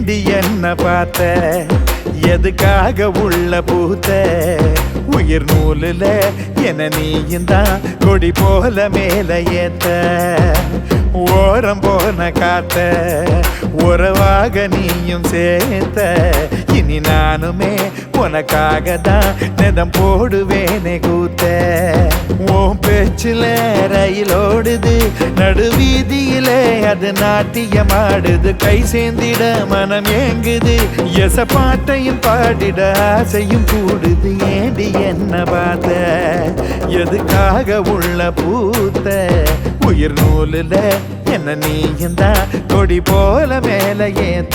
ஏண்டி என்ன பார்த்த எதுக்காக உள்ள பூத்த உயிர் நூலுல என நீயும் தான் கொடி போல மேல ஏத்த ஓரம் போன காத்த உறவாக நீயும் சேர்த்த இனி நானுமே உனக்காக தான் நெதம் போடுவேனே கூத்த உன் பேச்சுல ரயிலோடுது நடுவீதியிலே அது நாட்டியமாடுது கை சேர்ந்திட மனம் ஏங்குது எச பாட்டையும் பாடிட ஆசையும் கூடுது ஏண்டி என்ன பார்த்த எதுக்காக உள்ள பூத்த உயிர் நூலுல என்ன நீயும் தான் கொடி போல மேல ஏத்த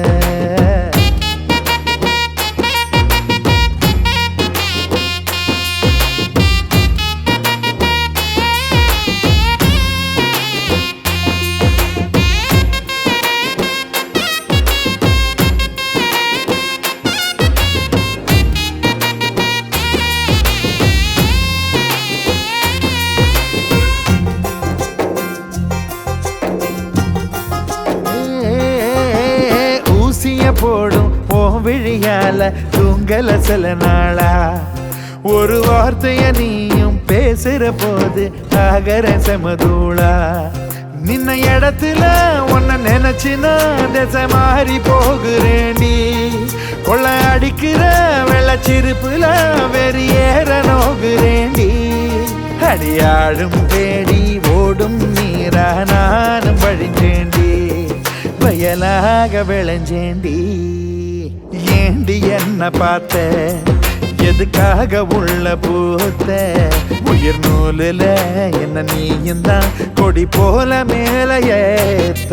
ஊசிய போடும் ஓ விழியால தூங்கல சில நாளா ஒரு வார்த்தைய நீயும் பேசுற போது ஆகர செமதூளா நின்ன இடத்துல உன்னை நினைச்சுனா திசை மாறி போகிறேண்டி கொள்ள அடிக்கிற வெள்ளச்சிருப்புல வெறியேற நோகுறேண்டி அடியாடும் தேடி ஓடும் நீரா நானும் வழிஞ்சேண்டி வயலாக விளைஞ்சேண்டி ஏண்டி என்ன பார்த்த எதுக்காக உள்ள பூத்த உயிர் நூலுல என்ன நீயும் தான் கொடி போல மேல ஏத்த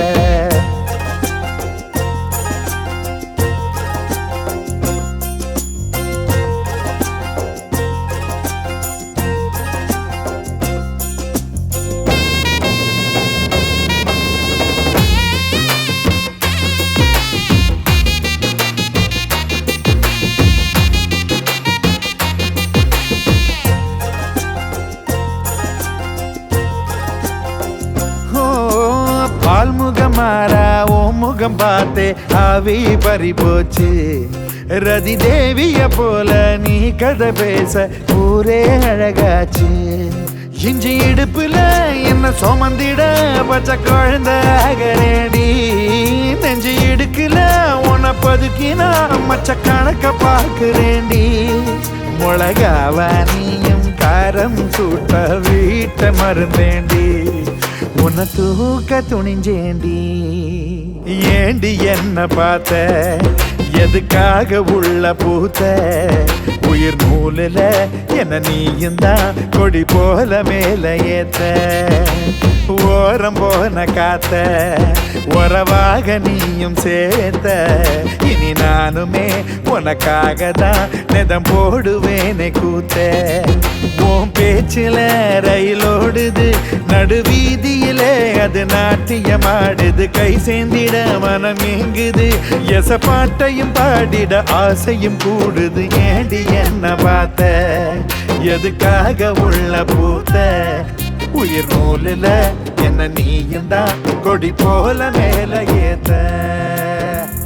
ஓ பால் முகம் மாறா ஓ முகம் பார்த்தே ஆவி பறி போச்சு ரதி தேவிய போல நீ கதை பேச ஊரே அழகாச்சு இஞ்சி இடுப்புல என்ன சுமந்திட பச்சை குழந்தை அகரேடி நெஞ்சு இடுக்குல உன பதுக்கினா மச்ச கணக்க பார்க்கிறேண்டி முளகாவா நீயும் காரம் சூட்ட வீட்டை மருந்தேண்டி உன்னை தூக்க துணிஞ்சேண்டி ஏண்டி என்ன பார்த்த எதுக்காக உள்ள பூத்த உயிர் நூலில் என்ன நீயும் தான் கொடி போல மேல ஏத்த ஓரம் போன காத்த உறவாக நீயும் சேர்த்த இனி நானுமே உனக்காக தான் நெதம் போடுவேனே கூத்த உன் பேச்சில ரயிலோடுது நடுவீதியிலே அது நாட்டியமாடுது கை சேர்ந்திட மனம் ஏங்குது எச பாட்டையும் பாடிட ஆசையும் கூடுது ஏண்டி என்ன பார்த்த எதுக்காக உள்ள பூத்த உயிர் நூலில் என்ன நீயும் தான் கொடி போல மேல ஏத்த